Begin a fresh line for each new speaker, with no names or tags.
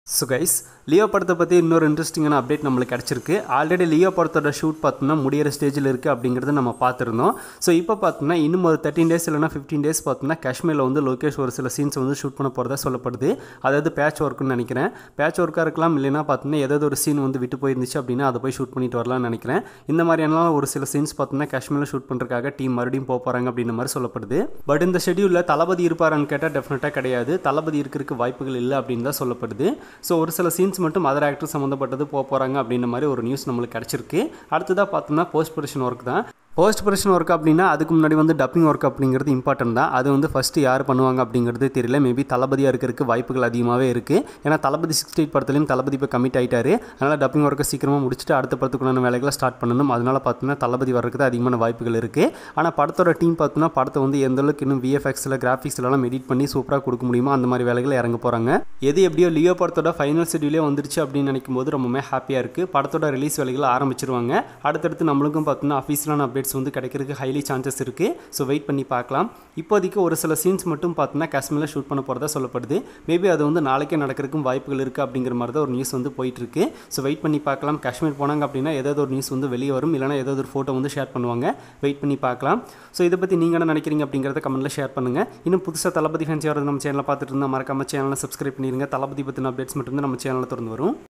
so guys Leo படத்தை பற்றி இன்னொரு இன்ட்ரெஸ்டிங்கான அப்டேட் நம்மளுக்கு கிடச்சிருக்கு ஆல்ரெடி லியோ படத்தோட ஷூட் பார்த்தோம்னா முடியிற ஸ்டேஜில் இருக்குது அப்படிங்கிறத நம்ம பார்த்துருந்தோம் ஸோ இப்போ பார்த்தோம்னா இன்னும் ஒரு தேர்ட்டின் டேஸ் இல்லைனா ஃபிஃப்டீன் டேஸ் பார்த்தோம்னா காஷ்மீரில் வந்து லோகேஷ் ஒரு சில சீன்ஸ் வந்து ஷூட் பண்ண போகிறதா சொல்லப்படுது அதாவது பேட்ச் ஒர்க்குன்னு நினைக்கிறேன் பேட்ச் ஒர்க்காக இருக்கலாம் இல்லைனா பார்த்தோம்னா ஏதாவது ஒரு சீன் வந்து விட்டு போயிருந்துச்சு அப்படின்னா அதை போய் ஷூட் பண்ணிட்டு வரலாம்னு நினைக்கிறேன் இந்த மாதிரியான ஒரு சில சீன்ஸ் பார்த்தோம்னா காஷ்மீரில் ஷூட் பண்ணுறதுக்காக டீம் மறுபடியும் போக போகிறாங்க அப்படின்ற மாதிரி சொல்லப்படுது பட் இந்த ஷெடியூலில் தளபதி இருப்பாரான்னு கேட்டால் டெஃபினட்டாக கிடையாது தளபதி இருக்கிறதுக்கு வாய்ப்புகள் இல்லை அப்படின்னு தான் சொல்லப்படுது ஸோ ஒரு சில சீன்ஸ் மட்டும் அதர் ஆக்டர் சம்மந்தப்பட்டது போக போகிறாங்க அப்படின்ற மாதிரி ஒரு நியூஸ் நம்மளுக்கு கிடச்சிருக்கு அடுத்ததாக பார்த்தோம்னா போஸ்ட் ப்ரொடக்ஷன் ஒர்க் தான் போஸ்ட் ப்ரொடக்ஷன் ஒர்க் அப்படின்னா அதுக்கு முன்னாடி வந்து டப்பிங் ஒர்க் அப்படிங்கிறது இம்பார்ட்டன்ட் தான் அது வந்து ஃபஸ்ட்டு யார் பண்ணுவாங்க அப்படிங்கிறது தெரியல மேபி தளபதியாக இருக்கிறதுக்கு வாய்ப்புகள் அதிகமாகவே இருக்குது ஏன்னா தளபதி சிக்ஸ்டி எயிட் படத்துலையும் தளபதி இப்போ கமிட் ஆகிட்டாரு அதனால் டப்பிங் ஒர்க்கை சீக்கிரமாக முடிச்சுட்டு அடுத்த படத்துக்குள்ளான வேலைகளை ஸ்டார்ட் பண்ணணும் அதனால் பார்த்தோம்னா தளபதி வர்றதுக்கு தான் அதிகமான வாய்ப்புகள் இருக்குது ஆனால் படத்தோட டீம் பார்த்தோம்னா படத்தை வந்து எந்த அளவுக்கு இன்னும் விஎஃப்எக்ஸில் கிராஃபிக்ஸ்லாம் எடிட் பண்ணி சூப்பராக கொடுக்க முடியுமோ அந்த மாதிரி வேலைகள் இறங்க போகிறாங்க எது எப்படியோ லியோ படத்தோட ஃபைனல் ஷெடியூலே வந்துருச்சு அப்படின்னு நினைக்கும் போது ரொம்பவே ஹாப்பியாக இருக்குது படத்தோட ரிலீஸ் வேலைகள் ஆரம்பிச்சிருவாங்க அடுத்தடுத்து நம்மளுக்கும் பார்த்தோம்னா அஃபீஷியலான அப்டேட்ஸ் வந்து கிடைக்கிறதுக்கு ஹைலி சான்சஸ் இருக்குது ஸோ வெயிட் பண்ணி பார்க்கலாம் இப்போதைக்கு ஒரு சில சீன்ஸ் மட்டும் பார்த்தோன்னா காஷ்மீரில் ஷூட் பண்ண போகிறதா சொல்லப்படுது மேபி அது வந்து நாளைக்கே நடக்கிறதுக்கும் வாய்ப்புகள் இருக்குது அப்படிங்கிற மாதிரி தான் ஒரு நியூஸ் வந்து போயிட்டுருக்கு ஸோ வெயிட் பண்ணி பார்க்கலாம் காஷ்மீர் போனாங்க அப்படின்னா ஏதாவது ஒரு நியூஸ் வந்து வெளியே வரும் இல்லைனா ஏதாவது ஒரு ஃபோட்டோ வந்து ஷேர் பண்ணுவாங்க வெயிட் பண்ணி பார்க்கலாம் ஸோ இதை பற்றி நீங்கள் என்ன நினைக்கிறீங்க அப்படிங்கிறத கமெண்ட்டில் ஷேர் பண்ணுங்கள் இன்னும் புதுசாக தளபதி ஃபேன்ஸ் யாராவது நம்ம சேனலில் பார்த்துட்டு இருந்தால் மறக்காம சேனலை சப்ஸ்கிரைப் பண்ணிடுங்க தளபதி பற்றின அப்டேட்ஸ் மட்டும் நம்ம சேனலில் திறந்து வரும்